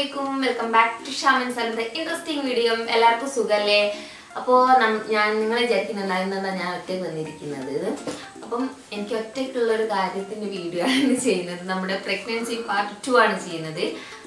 അലൈക്കും welcome back to ഷാമൻ സ്ഥലത്തെ ഇൻട്രസ്റ്റിംഗ് വീഡിയോ എല്ലാവർക്കും സുഖല്ലേ അപ്പോൾ ഞാൻ നിങ്ങൾ വിചാരിക്കുന്നുണ്ടായിരുന്നതാ ഞാൻ ഒറ്റയ്ക്ക് വന്നിരിക്കുന്നത് അപ്പം എനിക്ക് ഒറ്റയ്ക്കുള്ള ഒരു കാര്യത്തിന്റെ വീഡിയോ ആണ് ചെയ്യുന്നത് നമ്മുടെ പ്രഗ്നൻസി പാർട്ട് ടു ആണ് ചെയ്യുന്നത്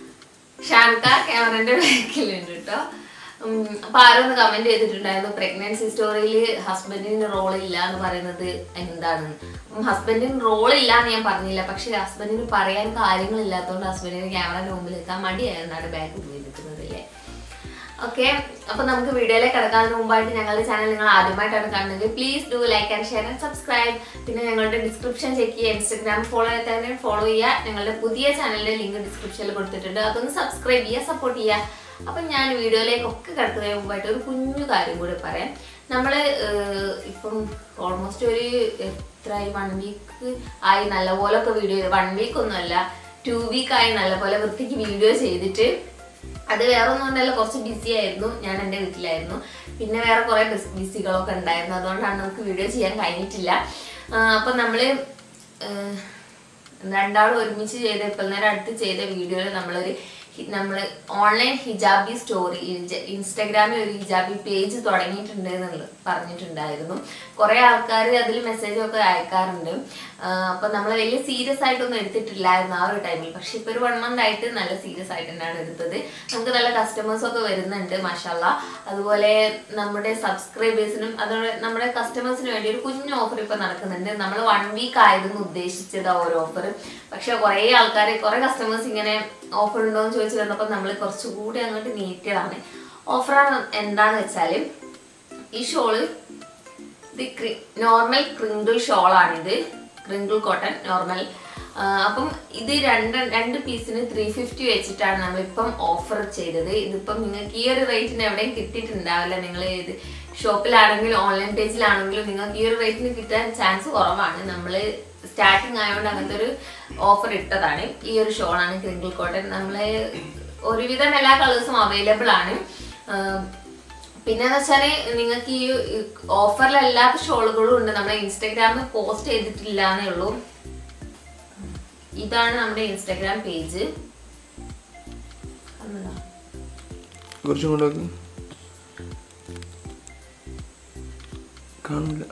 ഷാൻക ക്യാമറന്റെ ബാക്കിലുണ്ട് കേട്ടോ ഉം, അപ്പൊ ആരൊന്ന് കമന്റ് ചെയ്തിട്ടുണ്ടായിരുന്നു പ്രഗ്നൻസി സ്റ്റോറിയിൽ ഹസ്ബൻഡിന് റോൾ ഇല്ല എന്ന് പറയുന്നത് എന്താണ് ഹസ്ബൻഡിന് റോൾ ഇല്ല എന്ന് ഞാൻ പറഞ്ഞില്ല പക്ഷെ ഹസ്ബൻഡിന് പറയാൻ കാര്യങ്ങളില്ലാത്തതുകൊണ്ട് ഹസ്ബൻഡിന് ക്യാമറയുടെ മുമ്പിൽ എത്താൻ മടിയായിരുന്നാണ് ബാക്ക് പോയി നിൽക്കുന്നത് അല്ലേ ഓക്കെ അപ്പൊ നമുക്ക് വീഡിയോയിലേക്ക് കിടക്കുന്നതിന് മുമ്പായിട്ട് ഞങ്ങളുടെ ചാനൽ നിങ്ങൾ ആദ്യമായിട്ടാണ് കാണുന്നത് please do like and share and subscribe പിന്നെ ഞങ്ങളുടെ ഡിസ്ക്രിപ്ഷൻ ചെക്ക് ചെയ്യുക ഇൻസ്റ്റാഗ്രാം ഫോളോ തന്നെ ഫോളോ ചെയ്യുക ഞങ്ങളുടെ പുതിയ ചാനലിന്റെ ലിങ്ക് ഡിസ്ക്രിപ്ഷനിൽ കൊടുത്തിട്ടുണ്ട് അതൊന്ന് സബ്സ്ക്രൈബ് ചെയ്യുക സപ്പോർട്ട് ചെയ്യുക അപ്പൊ ഞാൻ വീഡിയോയിലേക്കൊക്കെ കിടക്കുന്നതിന് മുമ്പായിട്ട് ഒരു കുഞ്ഞു കാര്യം കൂടി പറയാം നമ്മള് ഏഹ്, ഇപ്പം ഓൾമോസ്റ്റ് ഒരു എത്രയായി വൺ വീക്ക് ആയി നല്ലപോലെ ഒക്കെ വീഡിയോ വൺ വീക്ക് ഒന്നുമല്ല ടു വീക്ക് ആയി നല്ലപോലെ വൃത്തിക്ക് വീഡിയോ ചെയ്തിട്ട് അത് വേറെ ഒന്നും കൊണ്ടല്ല കുറച്ച് ബിസി ആയിരുന്നു ഞാൻ എൻ്റെ വീട്ടിലായിരുന്നു പിന്നെ വേറെ കുറേ ബിസികളൊക്കെ ഉണ്ടായിരുന്നു അതുകൊണ്ടാണ് നമുക്ക് വീഡിയോ ചെയ്യാൻ കഴിഞ്ഞിട്ടില്ല ആ, അപ്പൊ നമ്മള് ഏഹ്, രണ്ടാളും ഒരുമിച്ച് ചെയ്ത ഇപ്പം നേരം അടുത്ത് ചെയ്ത വീഡിയോയിൽ നമ്മളൊരു ഹി- നമ്മള് ഓൺലൈൻ ഹിജാബി സ്റ്റോറി ഇൻസ്റ്റാഗ്രാമിൽ ഒരു ഹിജാബി പേജ് തുടങ്ങിയിട്ടുണ്ട് എന്നുള്ളത് പറഞ്ഞിട്ടുണ്ടായിരുന്നു കുറെ ആൾക്കാർ അതിൽ മെസ്സേജ് ഒക്കെ അയക്കാറുണ്ട് ആഹ് അപ്പൊ നമ്മൾ വലിയ സീരിയസ് ആയിട്ടൊന്നും എടുത്തിട്ടില്ലായിരുന്നു ആ ഒരു ടൈമിൽ പക്ഷെ ഇപ്പൊ ഒരു വൺ മന്ത് ആയിട്ട് നല്ല സീരിയസ് ആയിട്ട് തന്നെയാണ് എടുത്തത് നമുക്ക് നല്ല കസ്റ്റമേഴ്സ് ഒക്കെ വരുന്നുണ്ട് മാഷാല്ല അതുപോലെ നമ്മുടെ സബ്സ്ക്രൈബേഴ്സിനും അതുപോലെ നമ്മുടെ കസ്റ്റമേഴ്സിന് വേണ്ടി ഒരു കുഞ്ഞു ഓഫർ ഇപ്പൊ നടക്കുന്നുണ്ട് നമ്മൾ വൺ വീക്ക് ആയിരുന്നു ഉദ്ദേശിച്ചത് ആ ഒരു ഓഫർ പക്ഷെ കുറെ ആൾക്കാർ കുറെ കസ്റ്റമേഴ്സ് ഇങ്ങനെ ഓഫർ ഉണ്ടോ എന്ന് ചോദിച്ചു വന്നപ്പോൾ നമ്മൾ കുറച്ചുകൂടി അങ്ങോട്ട് നീട്ടിയതാണ് ഓഫർ എന്താന്ന് വെച്ചാല് ഈ ഷോള് ഇത് നോർമൽ ക്രിങ്കിൾ ഷോളാണിത് ക്രിങ്കിൾ കോട്ടൺ നോർമൽ അപ്പം ഇത് രണ്ട് രണ്ട് പീസിന് ത്രീ ഫിഫ്റ്റി വെച്ചിട്ടാണ് നമ്മളിപ്പം ഓഫർ ചെയ്തത് ഇതിപ്പം നിങ്ങൾക്ക് ഈ ഒരു റേറ്റിന് എവിടെയും കിട്ടിയിട്ടുണ്ടാവില്ല നിങ്ങൾ ഇത് ഷോപ്പിലാണെങ്കിലും ഓൺലൈൻ പേജിലാണെങ്കിലും നിങ്ങൾക്ക് ഈ ഒരു റേറ്റിന് കിട്ടാൻ ചാൻസ് കുറവാണ് നമ്മൾ സ്റ്റാർട്ടിങ് ആയതുകൊണ്ട് അങ്ങനത്തെ ഒരു ഓഫർ ഇട്ടതാണ് ഈ ഒരു ഷോളാണ് ക്രിങ്കിൾ കോട്ടൺ നമ്മൾ ഒരുവിധം എല്ലാ കളേഴ്സും അവൈലബിൾ ആണ് ആഹ് പിന്നെന്ന് വെച്ചാല് നിങ്ങൾക്ക് ഈ ഓഫറിൽ എല്ലാ ഷോളുകളും ഉണ്ട് നമ്മുടെ ഇൻസ്റ്റാഗ്രാമിൽ പോസ്റ്റ് ചെയ്തിട്ടില്ല എന്നേ ഉള്ളൂ ഇതാണ് നമ്മുടെ ഇൻസ്റ്റാഗ്രാം പേജ് കുറച്ചും കൂടെ നോക്ക്. കാണില്ല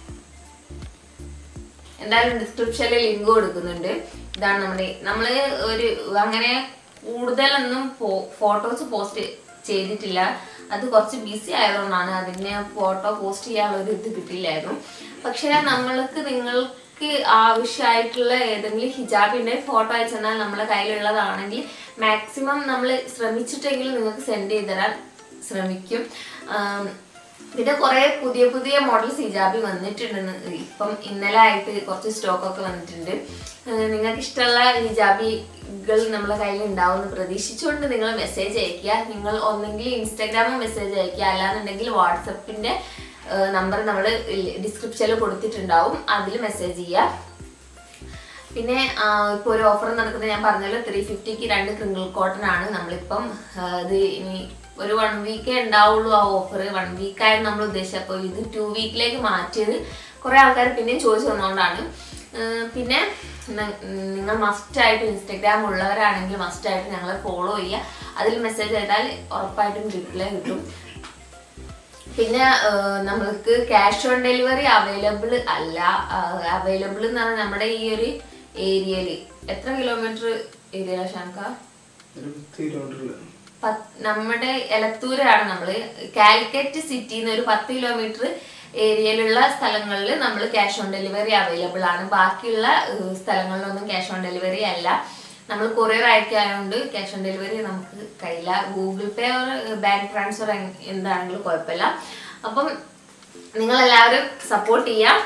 എന്തായാലും ഡിസ്ക്രിപ്ഷനിൽ ലിങ്ക് കൊടുക്കുന്നുണ്ട് ഇതാണ് നമ്മുടെ നമ്മൾ ഒരു അങ്ങനെ കൂടുതലൊന്നും ഫോട്ടോസ് പോസ്റ്റ് ചെയ്തിട്ടില്ല അത് കുറച്ച് ബിസി ആയതുകൊണ്ടാണ് അതിനെ ഫോട്ടോ പോസ്റ്റ് ചെയ്യാനുള്ള ഒരു ഇത് കിട്ടില്ലായിരുന്നു പക്ഷേ നമ്മൾക്ക് നിങ്ങൾക്ക് ആവശ്യമായിട്ടുള്ള ഏതെങ്കിലും ഹിജാബിന്റെ ഫോട്ടോ അയച്ചെന്നാൽ നമ്മുടെ കയ്യിലുള്ളതാണെങ്കിൽ മാക്സിമം നമ്മൾ ശ്രമിച്ചിട്ടെങ്കിലും നിങ്ങൾക്ക് സെൻഡ് ചെയ്ത് തരാൻ ശ്രമിക്കും ആം, പിന്നെ കുറെ പുതിയ പുതിയ മോഡൽസ് ഹിജാബി വന്നിട്ടുണ്ട് ഇപ്പം ഇന്നലെ ആയിട്ട് കുറച്ച് സ്റ്റോക്ക് ഒക്കെ വന്നിട്ടുണ്ട് ഏഹ് നിങ്ങൾക്ക് ഇഷ്ടമുള്ള ഹിജാബികൾ നമ്മളെ കയ്യിൽ ഉണ്ടാവുമെന്ന് പ്രതീക്ഷിച്ചുകൊണ്ട് നിങ്ങൾ മെസ്സേജ് അയക്കുക നിങ്ങൾ ഒന്നെങ്കിൽ ഇൻസ്റ്റാഗ്രാമിൽ മെസ്സേജ് അയക്കുക അല്ലാന്നുണ്ടെങ്കിൽ വാട്സപ്പിന്റെ നമ്പർ നമ്മൾ ഡിസ്ക്രിപ്ഷനിൽ കൊടുത്തിട്ടുണ്ടാവും അതിൽ മെസ്സേജ് ചെയ്യുക പിന്നെ ഇപ്പോൾ ഒരു ഓഫർ നടക്കുന്നത് ഞാൻ പറഞ്ഞല്ലോ ത്രീ ഫിഫ്റ്റിക്ക് രണ്ട് ക്രിങ്കിൾ കോട്ടൺ ആണ് നമ്മളിപ്പം ആ, ഇത് ഇനി ഒരു വൺ വീക്കേ ഉണ്ടാവുള്ളൂ ആ ഓഫർ വൺ വീക്കായിരുന്നു നമ്മൾ ഉദ്ദേശിച്ചത് അപ്പോൾ ഇത് ടു വീക്കിലേക്ക് മാറ്റിയത് കുറേ ആൾക്കാർ പിന്നെയും ചോദിച്ചു വന്നുകൊണ്ടാണ് ആ, പിന്നെ ന- നിങ്ങൾ മസ്റ്റായിട്ട് ഇൻസ്റ്റഗ്രാം ഉള്ളവരാണെങ്കിൽ മസ്റ്റായിട്ട് ഞങ്ങളെ ഫോളോ ചെയ്യുക അതിൽ മെസ്സേജ് ചെയ്താൽ ഉറപ്പായിട്ടും റിപ്ലൈ കിട്ടും പിന്നെ ആഹ്, നമ്മൾക്ക് ക്യാഷ് ഓൺ ഡെലിവറി അവൈലബിൾ അല്ല അവൈലബിൾ എന്ന് പറഞ്ഞാൽ നമ്മുടെ ഈ ഒരു ഏരിയയില് എത്ര കിലോമീറ്റർ ഏരിയ ശാങ്ക ഒരു പത്ത് കിലോമീറ്ററില് പത്ത് നമ്മുടെ എലത്തൂരാണ് നമ്മൾ കാലിക്കറ്റ് സിറ്റിയിൽ നിന്ന് ഒരു പത്ത് കിലോമീറ്റർ ഏരിയയിലുള്ള സ്ഥലങ്ങളിൽ നമ്മൾ ക്യാഷ് ഓൺ ഡെലിവറി അവൈലബിൾ ആണ് ബാക്കിയുള്ള ഏഹ്, സ്ഥലങ്ങളിലൊന്നും ക്യാഷ് ഓൺ ഡെലിവറി അല്ല നമ്മൾ കൊറിയർ അയക്കായതുകൊണ്ട് ക്യാഷ് ഓൺ ഡെലിവറി നമുക്ക് കഴിയില്ല ഗൂഗിൾ പേ ബാങ്ക് ട്രാൻസ്ഫർ എന്താണെങ്കിലും കുഴപ്പമില്ല അപ്പം നിങ്ങൾ എല്ലാവരും സപ്പോർട്ട് ചെയ്യാം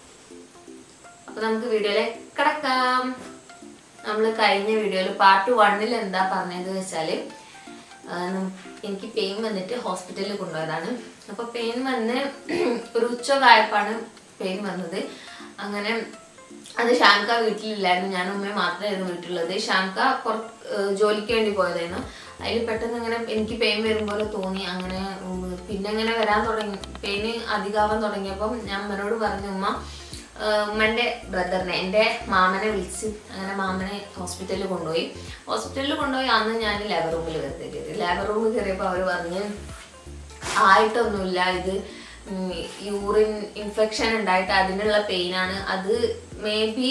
അപ്പൊ നമുക്ക് വീഡിയോയിലേക്ക് കിടക്കാം നമ്മൾ കഴിഞ്ഞ വീഡിയോയിൽ പാർട്ട് വണ്ണിൽ എന്താ പറഞ്ഞത് വെച്ചാല് ആ, നം- എനിക്ക് പെയിൻ വന്നിട്ട് ഹോസ്പിറ്റലിൽ കൊണ്ടുപോയതാണ് അപ്പൊ പെയിൻ വന്ന് ഒരു ഉച്ചകായപ്പാണ് പെയിൻ വന്നത് അങ്ങനെ അത് ഷാൻക വീട്ടിലില്ലായിരുന്നു ഞാൻ ഉമ്മയും മാത്രമായിരുന്നു വീട്ടിലുള്ളത് ഷാൻക പുറത്ത് ഏഹ് ജോലിക്ക് വേണ്ടി പോയതായിരുന്നു അതിൽ പെട്ടെന്ന് ഇങ്ങനെ എനിക്ക് പെയിൻ വരും പോലെ തോന്നി അങ്ങനെ ഉം, പിന്നെ ഇങ്ങനെ വരാൻ തുടങ്ങി പെയിന് അധികമാവാൻ തുടങ്ങിയപ്പം ഞാൻ അമ്മനോട് പറഞ്ഞു ഉമ്മ ഉമ്മൻ്റെ ബ്രദറിനെ എൻ്റെ മാമനെ വിളിച്ച് അങ്ങനെ മാമനെ ഹോസ്പിറ്റലിൽ കൊണ്ടുപോയി ഹോസ്പിറ്റലിൽ കൊണ്ടുപോയി അന്ന് ഞാൻ ലേബർ റൂമിൽ വെറുതെ കയറി ലേബർ റൂമിൽ കയറിയപ്പോൾ അവർ പറഞ്ഞ് ആയിട്ടൊന്നുമില്ല ഇത് യൂറിൻ ഇൻഫെക്ഷൻ ഉണ്ടായിട്ട് അതിനുള്ള പെയിനാണ് അത് മേ ബി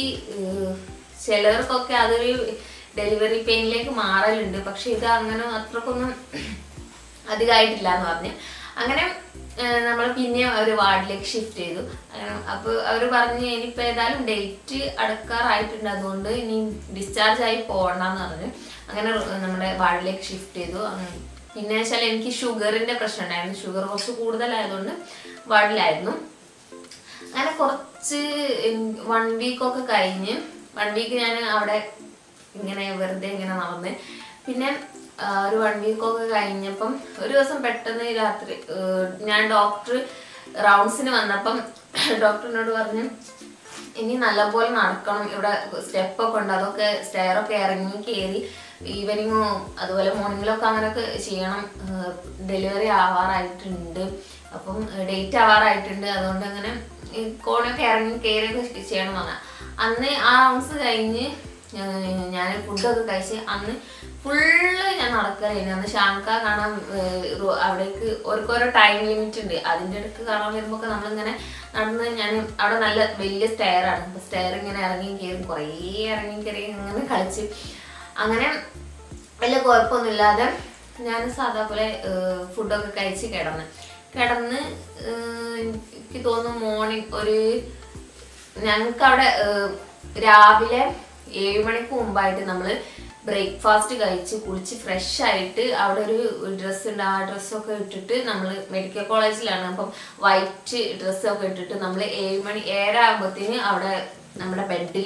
ചിലർക്കൊക്കെ അതൊരു ഡെലിവറി പെയിനിലേക്ക് മാറലുണ്ട് പക്ഷെ ഇത് അങ്ങനെ അത്രക്കൊന്നും അധികമായിട്ടില്ല എന്ന് പറഞ്ഞ് അങ്ങനെ നമ്മൾ പിന്നെ ഒരു വാർഡിലേക്ക് ഷിഫ്റ്റ് ചെയ്തു അപ്പോൾ അവർ പറഞ്ഞ് ഇനിയിപ്പോൾ ഏതായാലും ഡേറ്റ് അടക്കാറായിട്ടുണ്ട് അതുകൊണ്ട് ഇനി ഡിസ്ചാർജ് ആയി പോകണമെന്ന് പറഞ്ഞ് അങ്ങനെ നമ്മുടെ വാർഡിലേക്ക് ഷിഫ്റ്റ് ചെയ്തു അങ്ങ് പിന്നെ വെച്ചാൽ എനിക്ക് ഷുഗറിൻ്റെ പ്രശ്നം ഉണ്ടായിരുന്നു ഷുഗർ കുറച്ച് കൂടുതലായതുകൊണ്ട് വാർഡിലായിരുന്നു അങ്ങനെ കുറച്ച് വൺ വീക്കൊക്കെ കഴിഞ്ഞ് വൺ വീക്ക് ഞാൻ അവിടെ ഇങ്ങനെ വെറുതെ ഇങ്ങനെ നടന്ന് പിന്നെ ആ, ഒരു വൺ വീക്കൊക്കെ കഴിഞ്ഞപ്പം ഒരു ദിവസം പെട്ടെന്ന് രാത്രി ഏർ, ഞാൻ ഡോക്ടർ റൗണ്ട്സിന് വന്നപ്പം ഡോക്ടറിനോട് പറഞ്ഞു ഇനി നല്ലപോലെ നടക്കണം ഇവിടെ സ്റ്റെപ്പൊക്കെ ഉണ്ട് അതൊക്കെ സ്റ്റെയറൊക്കെ ഇറങ്ങി കയറി ഈവനിങ്ങും അതുപോലെ മോർണിംഗിലൊക്കെ അങ്ങനെയൊക്കെ ചെയ്യണം ഡെലിവറി ആവാറായിട്ടുണ്ട് അപ്പം ഡേറ്റ് ആവാറായിട്ടുണ്ട് അതുകൊണ്ട് അങ്ങനെ ഈ കോണൊക്കെ ഇറങ്ങി കയറിയൊക്കെ ചെയ്യണം പറഞ്ഞ അന്ന് ആ റൗണ്ട്സ് കഴിഞ്ഞ് ഏർ ഞാൻ ഫുഡൊക്കെ കഴിച്ച് അന്ന് ഫുള്ള് ഞാൻ നടക്കലായിരുന്നു അന്ന് ഷാൻക കാണാൻ ഏർ റോ- അവിടേക്ക് ഓരോരോ ടൈം ലിമിറ്റ് ഉണ്ട് അതിൻ്റെ ഇടയ്ക്ക് കാണാൻ വരുമ്പോൾ നമ്മളിങ്ങനെ നടന്ന് ഞാൻ അവിടെ നല്ല വലിയ സ്റ്റെയർ ആണ് അപ്പോൾ സ്റ്റെയർ ഇങ്ങനെ ഇറങ്ങി കയറി കുറേ ഇറങ്ങി കയറി ഇങ്ങനെ കളിച്ച് അങ്ങനെ വലിയ കുഴപ്പമൊന്നുമില്ലാതെ ഞാൻ സാധാ പോലെ ഫുഡൊക്കെ കഴിച്ച് കിടന്ന് കിടന്ന് ഏർ എനിക്ക് തോന്നുന്നു മോർണിംഗ് ഒരു ഞങ്ങൾക്ക് അവിടെ ഏർ രാവിലെ ഏഴ് മണിക്ക് മുമ്പായിട്ട് നമ്മൾ ബ്രേക്ക്ഫാസ്റ്റ് കഴിച്ച് കുളിച്ച് ഫ്രഷ് ആയിട്ട് അവിടെ ഒരു ഡ്രസ്സ് ഉണ്ട് ആ ഡ്രസ്സൊക്കെ ഇട്ടിട്ട് നമ്മൾ മെഡിക്കൽ കോളേജിലാണ് അപ്പം വൈറ്റ് ഡ്രസ്സൊക്കെ ഇട്ടിട്ട് നമ്മൾ ഏഴ് മണി ഏഴര ആകുമ്പോഴത്തേന് അവിടെ നമ്മുടെ ബെഡിൽ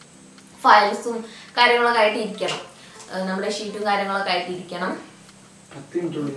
ഫയൽസും കാര്യങ്ങളൊക്കെ ആയിട്ട് ഇരിക്കണം ഏർ നമ്മുടെ ഷീറ്റും കാര്യങ്ങളൊക്കെ ആയിട്ട് ഇരിക്കണം പത്ത് മിനിറ്റ് ഉള്ളൂ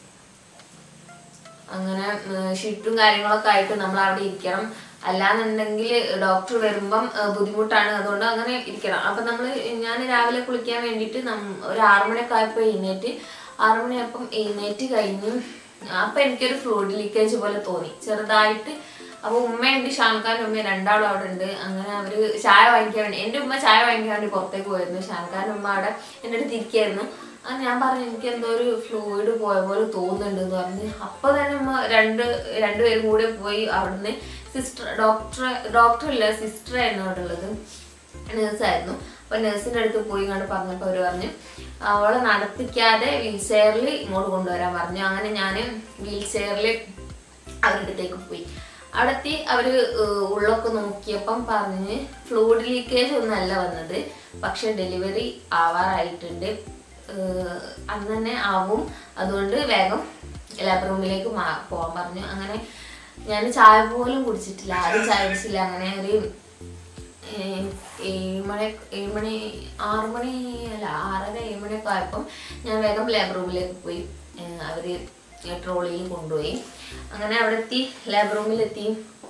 അങ്ങനെ ഷീറ്റും കാര്യങ്ങളൊക്കെ ആയിട്ട് നമ്മൾ അവിടെ ഇരിക്കണം അല്ലാന്നുണ്ടെങ്കിൽ ഡോക്ടർ വരുമ്പം ഏഹ് ബുദ്ധിമുട്ടാണ് അതുകൊണ്ട് അങ്ങനെ ഇരിക്കണം അപ്പൊ നമ്മൾ ഞാൻ രാവിലെ കുളിക്കാൻ വേണ്ടിയിട്ട് നം- ഒരു ആറുമണിയൊക്കെ ആയപ്പോൾ എഴുന്നേറ്റ് ആറുമണിയപ്പം എഴുന്നേറ്റ് കഴിഞ്ഞ് അപ്പൊ എനിക്കൊരു ഫ്ലൂയിഡ് ലീക്കേജ് പോലെ തോന്നി ചെറുതായിട്ട് അപ്പൊ ഉമ്മയുണ്ട് ഷാൻഖാൻ ഉമ്മ രണ്ടാളും അവിടെ ഉണ്ട് അങ്ങനെ അവര് ചായ വാങ്ങിക്കാൻ വേണ്ടി എന്റെ ഉമ്മ ചായ വാങ്ങിക്കാൻ വേണ്ടി പുറത്തേക്ക് പോയിരുന്നു ഷാൻഖാൻ ഉമ്മ അവിടെ എൻ്റെ അടുത്ത് ഇരിക്കായിരുന്നു ആ ഞാൻ പറഞ്ഞു എനിക്ക് എന്തോ ഒരു ഫ്ലൂയിഡ് പോയ പോലെ തോന്നുന്നുണ്ട് എന്ന് പറഞ്ഞ് അപ്പൊ തന്നെ ഉമ്മ രണ്ട് രണ്ടുപേരും കൂടെ പോയി അവിടുന്ന് സിസ്റ്റർ ഡോക്ടർ ഡോക്ടർ ഇല്ല സിസ്റ്റർ ആയിരുന്നു അവിടെ ഉള്ളത് നേഴ്സായിരുന്നു അപ്പൊ നേഴ്സിന്റെ അടുത്ത് പോയി കണ്ട് പറഞ്ഞപ്പോൾ അവര് പറഞ്ഞു അവളെ നടത്തിക്കാതെ വീൽ ചെയറിൽ ഇങ്ങോട്ട് കൊണ്ടുവരാൻ പറഞ്ഞു അങ്ങനെ ഞാൻ വീൽ ചെയറിൽ അവരുടെ അടുത്തേക്ക് പോയി അവിടെ എത്തി അവര് ഏഹ് ഉള്ളൊക്കെ നോക്കിയപ്പം പറഞ്ഞ് ഫ്ലൂയിഡ് ലീക്കേജ് ഒന്നല്ല വന്നത് പക്ഷെ ഡെലിവറി ആവാറായിട്ടുണ്ട് ഏഹ് അന്ന് തന്നെ ആവും അതുകൊണ്ട് വേഗം ലേബർ റൂമിലേക്ക് മാ പോകാൻ പറഞ്ഞു അങ്ങനെ ഞാൻ ചായ പോലും കുടിച്ചിട്ടില്ല ആരും ചായ കുടിച്ചില്ല അങ്ങനെ ഒരു ഏഹ് ഏഴ് മണി ഏഴ് മണി ആറ് മണി അല്ല ആറര ഏഴ് മണിയൊക്കെ ആയപ്പം ഞാൻ വേഗം ലേബർ റൂമിലേക്ക് പോയി ഏഹ് അവര് ട്രോളിയിൽ കൊണ്ടുപോയി അങ്ങനെ അവിടെ എത്തി ലേബർ റൂമിലെത്തി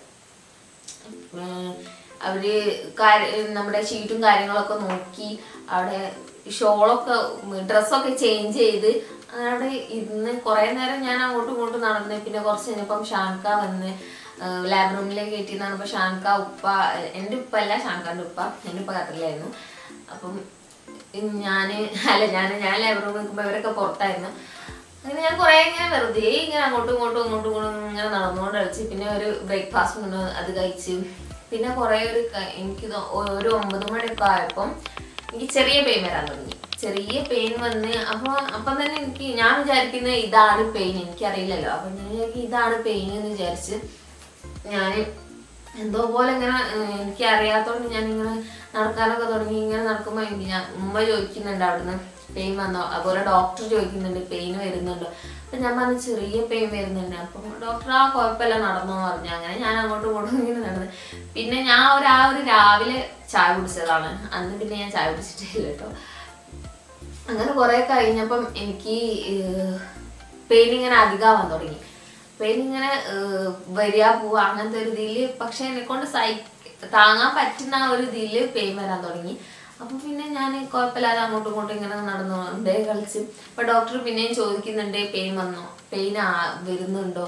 ഏഹ് അവര് കാര്യ- നമ്മുടെ ഷീറ്റും കാര്യങ്ങളൊക്കെ നോക്കി അവിടെ ഷോളൊക്കെ ഡ്രസ്സൊക്കെ ചേഞ്ച് ചെയ്ത് അങ്ങനെ അവിടെ ഇരുന്ന് കുറേ നേരം ഞാൻ അങ്ങോട്ടും ഇങ്ങോട്ടും നടന്ന് പിന്നെ കുറച്ച് കഴിഞ്ഞപ്പം ഷാൻക വന്ന് ലാബ് റൂമിലേക്ക് കയറ്റി നടന്നപ്പോൾ ഷാൻക ഉപ്പ എൻ്റെ ഉപ്പ അല്ല ഷാൻകാൻ്റെ ഉപ്പ എൻ്റെ ഉപ്പ ഖത്തറിലായിരുന്നു അപ്പം ഞാൻ അല്ല ഞാൻ ഞാൻ ലാബ് റൂമിൽ നിൽക്കുമ്പോൾ ഇവരൊക്കെ പുറത്തായിരുന്നു അങ്ങനെ ഞാൻ കുറേ ഇങ്ങനെ വെറുതെ ഇങ്ങനെ അങ്ങോട്ടും ഇങ്ങോട്ടും അങ്ങോട്ടും ഇങ്ങോട്ടും ഇങ്ങനെ നടന്നുകൊണ്ട് കളിച്ച് പിന്നെ ഒരു ബ്രേക്ക്ഫാസ്റ്റ് കൊണ്ട് അത് കഴിച്ച് പിന്നെ കുറേ ഒരു ക- എനിക്ക് തോ- ഒരു ഒമ്പത് മണിയൊക്കെ ആയപ്പം എനിക്ക് ചെറിയ പെയിൻ വരാൻ തുടങ്ങി ചെറിയ പെയിൻ വന്ന് അപ്പോൾ അപ്പം തന്നെ എനിക്ക് ഞാൻ വിചാരിക്കുന്നത് ഇതാണ് പെയിൻ എനിക്കറിയില്ലല്ലോ അപ്പം ഞാൻ വിചാരിക്കും ഇതാണ് പെയിൻ എന്ന് വിചാരിച്ച് ഞാൻ എന്തോ പോലെ ഇങ്ങനെ ഏഹ്, എനിക്ക് അറിയാത്തോണ്ട് ഞാൻ ഇങ്ങനെ നടക്കാനൊക്കെ തുടങ്ങി ഇങ്ങനെ നടക്കുമ്പോൾ എനിക്ക് ഞാൻ ഉമ്മ ചോദിക്കുന്നുണ്ട് അവിടുന്ന് പെയിൻ വന്നോ അതുപോലെ ഡോക്ടർ ചോദിക്കുന്നുണ്ട് പെയിൻ വരുന്നുണ്ടോ അപ്പൊ ഞാൻ പറഞ്ഞു ചെറിയ പെയിൻ വരുന്നുണ്ട് അപ്പം ഡോക്ടർ ആ കുഴപ്പമില്ല നടന്നോ പറഞ്ഞു അങ്ങനെ ഞാൻ അങ്ങോട്ടും ഇങ്ങോട്ടും ഇങ്ങനെ നടന്ന് പിന്നെ ഞാൻ ഒരു ആ ഒരു രാവിലെ ചായ കുടിച്ചതാണ് അന്ന് പിന്നെ ഞാൻ ചായ കുടിച്ചിട്ടില്ല കേട്ടോ അങ്ങനെ കുറെ കഴിഞ്ഞപ്പം എനിക്ക് പെയിൻ ഇങ്ങനെ അധികമാവാൻ തുടങ്ങി പെയിൻ ഇങ്ങനെ ഏഹ്, വരിക പോവുക അങ്ങനത്തെ ഒരു ഇതിൽ പക്ഷെ എന്നെ കൊണ്ട് സഹി താങ്ങാൻ പറ്റുന്ന ആ ഒരു ഇതിൽ പെയിൻ വരാൻ തുടങ്ങി അപ്പൊ പിന്നെ ഞാൻ കുഴപ്പമില്ലാതെ അങ്ങോട്ടും ഇങ്ങോട്ടും ഇങ്ങനെ നടന്നുകൊണ്ട് കളിച്ച് അപ്പൊ ഡോക്ടർ പിന്നെയും ചോദിക്കുന്നുണ്ട് പെയിൻ വന്നോ പെയിൻ വരുന്നുണ്ടോ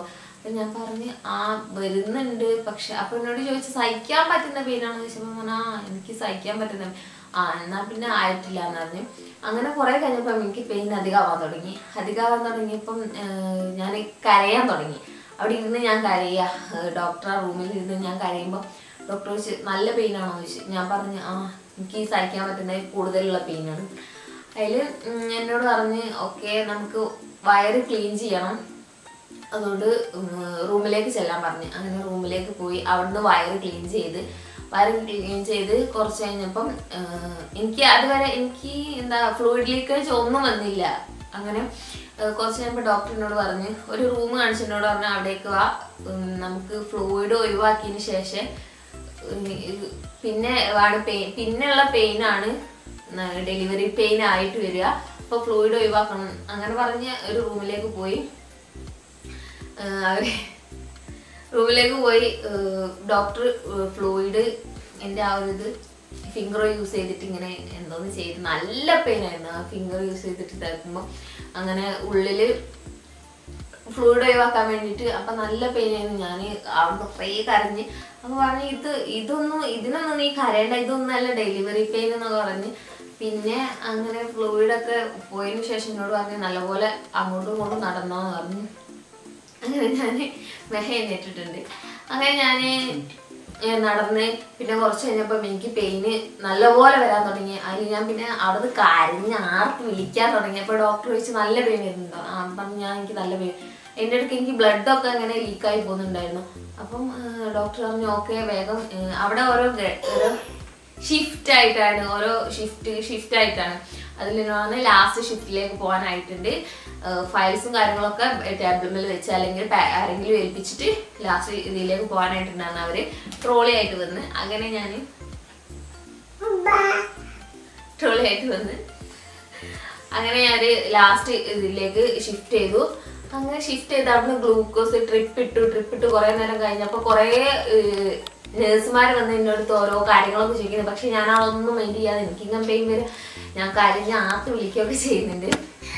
അപ്പൊ ഞാൻ പറഞ്ഞ് ആ വരുന്നുണ്ട് പക്ഷെ അപ്പൊ എന്നോട് ചോദിച്ചു സഹിക്കാൻ പറ്റുന്ന പെയിനാണെന്ന് ചോദിച്ചപ്പോൾ ഞാൻ പറഞ്ഞു ആ എനിക്ക് സഹിക്കാൻ പറ്റുന്ന ആ എന്നാ പിന്നെ ആയിട്ടില്ല എന്ന് പറഞ്ഞു അങ്ങനെ കുറെ കഴിഞ്ഞപ്പോൾ എനിക്ക് പെയിൻ അധികമാവാൻ തുടങ്ങി അധികമാവാൻ തുടങ്ങിയപ്പം ഞാൻ കരയാൻ തുടങ്ങി അവിടെ ഇരുന്ന് ഞാൻ കരയുക ഡോക്ടർ ആ റൂമിൽ ഇരുന്ന് ഞാൻ കരയുമ്പോൾ ഡോക്ടർ ചോദിച്ചു നല്ല പെയിനാണോ ചോദിച്ചു ഞാൻ പറഞ്ഞു ആ എനിക്ക് സഹിക്കാൻ പറ്റുന്ന കൂടുതലുള്ള പെയിനാണ് അതിൽ എന്നോട് പറഞ്ഞ് ഓക്കെ നമുക്ക് വയറ് ക്ലീൻ ചെയ്യണം അതുകൊണ്ട് ഉം, റൂമിലേക്ക് ചെല്ലാൻ പറഞ്ഞു അങ്ങനെ റൂമിലേക്ക് പോയി അവിടുന്ന് വയറ് ക്ലീൻ ചെയ്ത് വയറ് ക്ലീൻ ചെയ്ത് കുറച്ച് കഴിഞ്ഞപ്പം ആ, എനിക്ക് അതുവരെ എനിക്ക് എന്താ ഫ്ലൂയിഡ് ലീക്കേജ് ഒന്നും വന്നില്ല അങ്ങനെ ആ, കുറച്ച് കഴിയുമ്പോൾ ഡോക്ടറിനോട് പറഞ്ഞ് ഒരു റൂം കാണിച്ചെന്നോട് പറഞ്ഞു അവിടേക്ക് വാ ഉം, നമുക്ക് ഫ്ലൂയിഡ് ഒഴിവാക്കിയതിന് ശേഷം ഉം, ഇത് പിന്നെ ആണ് പെയിൻ പിന്നെയുള്ള പെയിനാണ് ഡെലിവറി പെയിൻ ആയിട്ട് വരിക അപ്പോൾ ഫ്ലൂയിഡ് ഒഴിവാക്കണം അങ്ങനെ പറഞ്ഞ് ഒരു റൂമിലേക്ക് പോയി ഏഹ് അവര് റൂമിലേക്ക് പോയി ഡോക്ടർ ഫ്ലൂയിഡ് എൻ്റെ ആ ഒരു ഇത് ഫിംഗർ യൂസ് ചെയ്തിട്ട് ഇങ്ങനെ എന്തോന്ന് ചെയ്ത് നല്ല പെയിൻ ആയിരുന്നു ആ ഫിംഗർ യൂസ് ചെയ്തിട്ട് ഇതാക്കുമ്പോൾ അങ്ങനെ ഉള്ളില് ഫ്ലൂയിഡ് ഒഴിവാക്കാൻ വേണ്ടിയിട്ട് അപ്പൊ നല്ല പെയിൻ ആയിരുന്നു ഞാൻ അവിടെ കുറേ കരഞ്ഞ് അപ്പൊ പറഞ്ഞു ഇത് ഇതൊന്നും ഇതിനൊന്നും നീ കരയേണ്ട ഇതൊന്നും അല്ല ഡെലിവറി പെയിൻ എന്നൊക്കെ പറഞ്ഞ് പിന്നെ അങ്ങനെ ഫ്ലൂയിഡൊക്കെ പോയതിനു ശേഷം എന്നോട് പറഞ്ഞ് നല്ലപോലെ അങ്ങോട്ടും ഇങ്ങോട്ടും നടന്നോന്ന് പറഞ്ഞു അങ്ങനെ ഞാൻ മെഹ എണ്ണിട്ടിട്ടുണ്ട് അങ്ങനെ ഞാൻ നടന്ന് പിന്നെ കുറച്ച് കഴിഞ്ഞപ്പം എനിക്ക് പെയിന് നല്ലപോലെ വരാൻ തുടങ്ങി അതിൽ ഞാൻ പിന്നെ അവിടുന്ന് കരഞ്ഞ് ആർക്ക് വിളിക്കാൻ തുടങ്ങിയപ്പോൾ ഡോക്ടർ ചോദിച്ചു നല്ല പെയിൻ വരുന്നുണ്ടോ ആ പറഞ്ഞു ഞാൻ എനിക്ക് നല്ല പെയിൻ എൻ്റെ അടുക്ക് എനിക്ക് ബ്ലഡൊക്കെ അങ്ങനെ ലീക്കായി പോകുന്നുണ്ടായിരുന്നു അപ്പം ഡോക്ടർ പറഞ്ഞു ഓക്കെ വേഗം ഏ, അവിടെ ഓരോ ഗ- ഓരോ ഷിഫ്റ്റ് ആയിട്ടാണ് ഓരോ ഷിഫ്റ്റ് ഷിഫ്റ്റ് ആയിട്ടാണ് അതിൽ പറഞ്ഞാൽ ലാസ്റ്റ് ഷിഫ്റ്റിലേക്ക് പോകാനായിട്ടുണ്ട് ഫയൽസും കാര്യങ്ങളൊക്കെ ടേബിളിൽ വെച്ച് അല്ലെങ്കിൽ പാ- ആരെങ്കിലും ഏൽപ്പിച്ചിട്ട് ലാസ്റ്റ് ഇതിലേക്ക് പോകാനായിട്ടുണ്ടായിരുന്നു അവര് ട്രോളി ആയിട്ട് വന്ന് അങ്ങനെ ഞാൻ ട്രോളി ആയിട്ട് വന്ന് അങ്ങനെ ഞാൻ ലാസ്റ്റ് ഇതിലേക്ക് ഷിഫ്റ്റ് ചെയ്തു അങ്ങനെ ഷിഫ്റ്റ് ചെയ്ത് അവിടുന്ന് ഗ്ലൂക്കോസ് ട്രിപ്പ് ഇട്ടു ട്രിപ്പ് ഇട്ട് കുറേ നേരം കഴിഞ്ഞപ്പോൾ കുറേ നേഴ്സുമാർ വന്ന് എൻ്റെ അടുത്ത് ഓരോ കാര്യങ്ങളൊക്കെ ചോദിക്കുന്നത് പക്ഷെ ഞാൻ അതൊന്നും മൈൻഡ് ചെയ്യാതെ എനിക്കിങ്ങനെ പെയിൻ വരും ഞാൻ കരഞ്ഞ് ആത്ത് വിളിക്കുകയൊക്കെ ചെയ്യുന്നുണ്ട്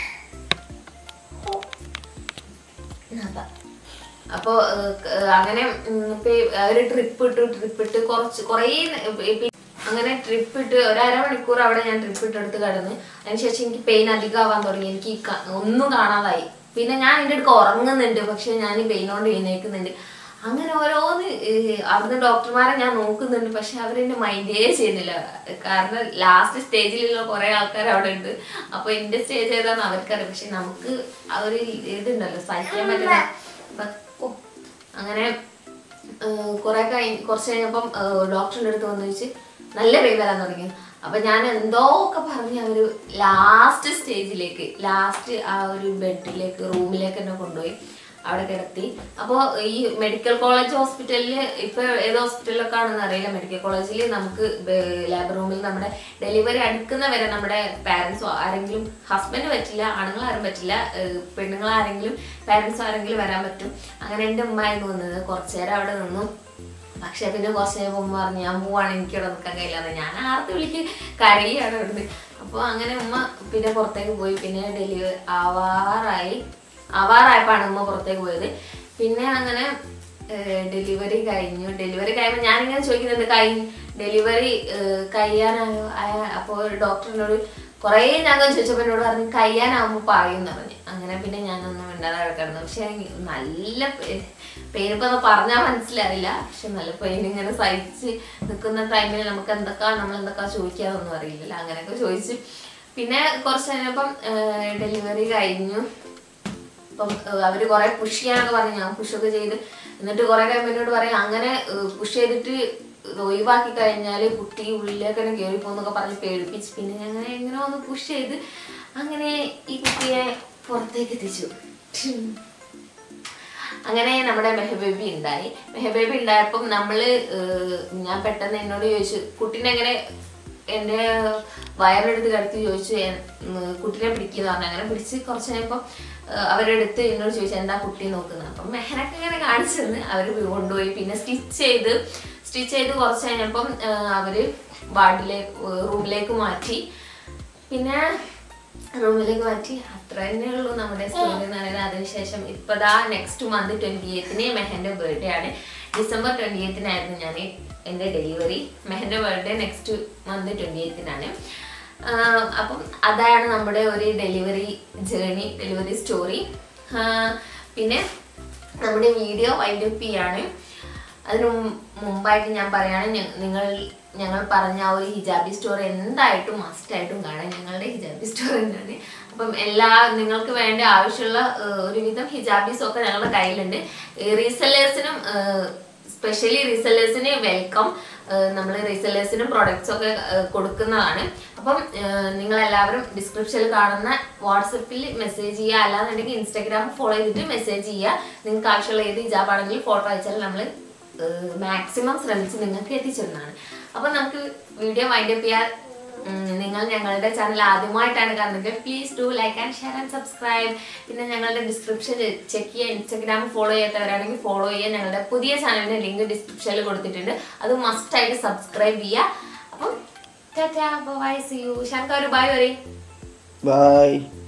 അതാ. അപ്പൊ ഏഹ്, ക- അങ്ങനെ ഉം, ഇപ്പൊ ഈ അവര് ട്രിപ്പ് ഇട്ടു ട്രിപ്പ് ഇട്ട് കുറച്ച് കുറേ ന- പി- പി- അങ്ങനെ ട്രിപ്പ് ഇട്ട് ഒരു അരമണിക്കൂർ അവിടെ ഞാൻ ട്രിപ്പ് ഇട്ടെടുത്ത് കിടന്ന് അതിനുശേഷം എനിക്ക് പെയിൻ അധികമാവാൻ തുടങ്ങി എനിക്ക് ഈ ക- ഒന്നും കാണാതായി പിന്നെ ഞാൻ എൻ്റെ അടുക്ക് ഉറങ്ങുന്നുണ്ട് പക്ഷെ ഞാൻ പെയിൻ കൊണ്ട് എഴുന്നേക്കുന്നുണ്ട് അങ്ങനെ ഓരോന്ന് ഏഹ്, അവിടുന്ന് ഡോക്ടർമാരെ ഞാൻ നോക്കുന്നുണ്ട് പക്ഷെ അവരെന്നെ മൈൻഡേ ചെയ്യുന്നില്ല കാരണം ലാസ്റ്റ് സ്റ്റേജിലുള്ള കുറെ ആൾക്കാർ അവിടെ ഉണ്ട് അപ്പൊ എന്റെ സ്റ്റേജ് ഏതാന്ന് അവർക്കറിയാം പക്ഷെ നമുക്ക് ആ ഒരു ഇതുണ്ടല്ലോ സഹിക്കാൻ പറ്റുന്ന അപ്പൊ- ഓ, അങ്ങനെ കുറെ കഴിഞ്ഞ് കുറച്ച് കഴിഞ്ഞപ്പം ഡോക്ടറിന്റെ അടുത്ത് വന്നു വെച്ച് നല്ല പെയിൻ വരാൻ തുടങ്ങി അപ്പൊ ഞാൻ എന്തോ ഒക്കെ പറഞ്ഞ് അവര് ലാസ്റ്റ് സ്റ്റേജിലേക്ക് ലാസ്റ്റ് ആ ഒരു ബെഡിലേക്ക് റൂമിലേക്ക് എന്നെ കൊണ്ടുപോയി അവിടെ കിടത്തി അപ്പോൾ ഈ മെഡിക്കൽ കോളേജ് ഹോസ്പിറ്റലിൽ ഇപ്പൊ ഏത് ഹോസ്പിറ്റലിലൊക്കെ ആണെന്ന് അറിയില്ല മെഡിക്കൽ കോളേജിൽ നമുക്ക് ലാബ് റൂമിൽ നമ്മുടെ ഡെലിവറി അടുക്കുന്ന വരെ നമ്മുടെ പാരൻസോ ആരെങ്കിലും ഹസ്ബൻഡ് പറ്റില്ല ആണുങ്ങൾ ആരും പറ്റില്ല ഏഹ് പെണ്ണുങ്ങൾ ആരെങ്കിലും പാരൻസോ ആരെങ്കിലും വരാൻ പറ്റും അങ്ങനെ എൻ്റെ ഉമ്മയായിരുന്നു വന്നത് കുറച്ചു നേരം അവിടെ നിന്നു പക്ഷെ പിന്നെ കുറച്ച് കഴിയുമ്പോൾ ഉമ്മ പറഞ്ഞു ഞാൻ പോവാണ് എനിക്ക് ഇവിടെ നിൽക്കാൻ കഴിയില്ലാതെ ഞാൻ ആർത്ത് വിളിക്ക് കരയാണ് ഇവിടുന്ന് അപ്പോൾ അങ്ങനെ ഉമ്മ പിന്നെ പുറത്തേക്ക് പോയി പിന്നെ ഡെലിവറി ആവാറായി ആവാറായപ്പോഴാണ് ഉമ്മ പുറത്തേക്ക് പോയത് പിന്നെ അങ്ങനെ ഡെലിവറി കഴിഞ്ഞു ഡെലിവറി കഴിയുമ്പോൾ ഞാനിങ്ങനെ ചോദിക്കുന്നുണ്ട് കൈ ഡെലിവറി കഴിയാനായോ ആയ- അപ്പോൾ ഡോക്ടറിനോട് കുറേ ഞങ്ങൾ ചോദിച്ചപ്പോൾ എന്നോട് പറഞ്ഞു കഴിയാനാവുമ്പോൾ പറയും എന്ന് പറഞ്ഞു അങ്ങനെ പിന്നെ ഞാനൊന്നും മിണ്ടാതെ കിടക്കുന്നു പക്ഷെ നല്ല പെയിൻ ഇപ്പൊ പറഞ്ഞാൽ മനസ്സിലാവില്ല പക്ഷെ നല്ല പെയിൻ ഇങ്ങനെ സഹിച്ച് നിൽക്കുന്ന ടൈമിൽ നമുക്ക് എന്തൊക്കെ നമ്മൾ എന്തൊക്കെ ചോദിക്കാതൊന്നും അറിയില്ല അങ്ങനെയൊക്കെ ചോദിച്ച് പിന്നെ കുറച്ച് കഴിഞ്ഞപ്പം ഡെലിവറി കഴിഞ്ഞു അപ്പം ഏഹ് അവര് കുറെ പുഷ് ചെയ്യാനൊക്കെ പറഞ്ഞു ഞാൻ പുഷൊക്കെ ചെയ്ത് എന്നിട്ട് കുറെ കഴിയുമ്പോൾ എന്നോട് പറയും അങ്ങനെ പുഷ് ചെയ്തിട്ട് ഇത് ഒഴിവാക്കി കഴിഞ്ഞാൽ കുട്ടി ഉള്ളിലേക്ക് തന്നെ കയറി പോകുന്നൊക്കെ പറഞ്ഞ് പേടിപ്പിച്ച് പിന്നെ ഞാൻ അങ്ങനെ എങ്ങനെ ഒന്ന് പുഷ് ചെയ്ത് അങ്ങനെ ഈ കുട്ടിയെ പുറത്തേക്ക് എത്തിച്ചു അങ്ങനെ നമ്മുടെ മെഹബേബി ഉണ്ടായി മെഹബേബി ഉണ്ടായപ്പം നമ്മള് ഏഹ്, ഞാൻ പെട്ടെന്ന് എന്നോട് ചോദിച്ചു കുട്ടീനെ എങ്ങനെ എൻ്റെ വയറെടുത്ത് കിടത്തി ചോദിച്ചു "എൻ- ഉം, കുട്ടീനെ പിടിക്കുന്ന പറഞ്ഞു അങ്ങനെ പിടിച്ച് കുറച്ച് കഴിഞ്ഞപ്പോൾ അവരെടുത്ത് എന്നോട് ചോദിച്ചു എന്താ കുട്ടി നോക്കുന്നത് അപ്പം മെഹനൊക്കെ ഇങ്ങനെ കാണിച്ചു തന്ന് അവർ കൊണ്ടുപോയി പിന്നെ സ്റ്റിച്ച് ചെയ്ത് സ്റ്റിച്ച് ചെയ്ത് കുറച്ച് കഴിഞ്ഞപ്പം ഏഹ്, അവര് വാർഡിലേക്ക് റൂമിലേക്ക് മാറ്റി പിന്നെ റൂമിലേക്ക് മാറ്റി അത്ര തന്നെ ഉള്ളൂ നമ്മുടെ സ്റ്റോറി എന്ന് പറയുന്നത് അതിനുശേഷം ഇപ്പതാ നെക്സ്റ്റ് മന്ത് ട്വന്റി എയ്ത്തിന് മെഹന്റെ ബർത്ത്ഡേ ആണ് ഡിസംബർ ട്വന്റി എയ്ത്തിനായിരുന്നു ഞാൻ എൻ്റെ ഡെലിവറി മെഹന്റെ ബർത്ത്ഡേ നെക്സ്റ്റ് മന്ത് ട്വന്റി എയ്ത്തിനാണ് അപ്പം അതാണ് നമ്മുടെ ഒരു ഡെലിവറി ജേണി ഡെലിവറി സ്റ്റോറി പിന്നെ നമ്മുടെ വീഡിയോ വൈൻഡപ്പ് ചെയ്യാണ് അതിനു മും- മുമ്പായിട്ട് ഞാൻ പറയാണ് ഞ- നിങ്ങൾ ഞങ്ങൾ പറഞ്ഞ ആ ഒരു ഹിജാബി സ്റ്റോർ എന്തായിട്ടും മസ്റ്റ് ആയിട്ടും കാണാൻ ഞങ്ങളുടെ ഹിജാബി സ്റ്റോർ തന്നെയാണ് അപ്പം എല്ലാ നിങ്ങൾക്ക് വേണ്ട ആവശ്യമുള്ള ഏഹ്, ഒരുവിധം ഹിജാബീസ് ഒക്കെ ഞങ്ങളുടെ കയ്യിലുണ്ട് റീസെല്ലേഴ്സിനും സ്പെഷ്യലി റീസെല്ലേഴ്സിന് വെൽക്കം നമ്മൾ റീസെല്ലേഴ്സിനും പ്രൊഡക്ട്സ് ഒക്കെ ഏഹ്, കൊടുക്കുന്നതാണ് അപ്പം നിങ്ങൾ എല്ലാവരും ഡിസ്ക്രിപ്ഷനിൽ കാണുന്ന വാട്സപ്പിൽ മെസ്സേജ് ചെയ്യുക അല്ലാന്നുണ്ടെങ്കിൽ ഇൻസ്റ്റാഗ്രാം ഫോളോ ചെയ്തിട്ട് മെസ്സേജ് ചെയ്യുക നിങ്ങൾക്ക് ആവശ്യമുള്ള ഏത് ഹിജാബ് ആണെങ്കിലും ഫോട്ടോ അയച്ചാൽ നമ്മൾ മാക്സിമം ശ്രമിച്ച് നിങ്ങൾക്ക് എത്തിച്ചിരുന്നതാണ് അപ്പം നമുക്ക് വീഡിയോ വൈൻഡപ്പ് ചെയ്യാൻ ഉം, നിങ്ങൾ ഞങ്ങളുടെ ചാനൽ ആദ്യമായിട്ടാണ് കാണുന്നത് please do like and share and subscribe പിന്നെ ഞങ്ങളുടെ ഡിസ്ക്രിപ്ഷൻ ചെക്ക് ചെയ്യുക ഇൻസ്റ്റാഗ്രാം ഫോളോ ചെയ്യാത്തവരാണെങ്കിൽ ഫോളോ ചെയ്യുക ഞങ്ങളുടെ പുതിയ ചാനലിന്റെ ലിങ്ക് ഡിസ്ക്രിപ്ഷനിൽ കൊടുത്തിട്ടുണ്ട് അത് മസ്റ്റ് ആയിട്ട് സബ്സ്ക്രൈബ് ചെയ്യുക അപ്പം tata bye see you Shantha ഒരു ബൈ പറയും ബൈ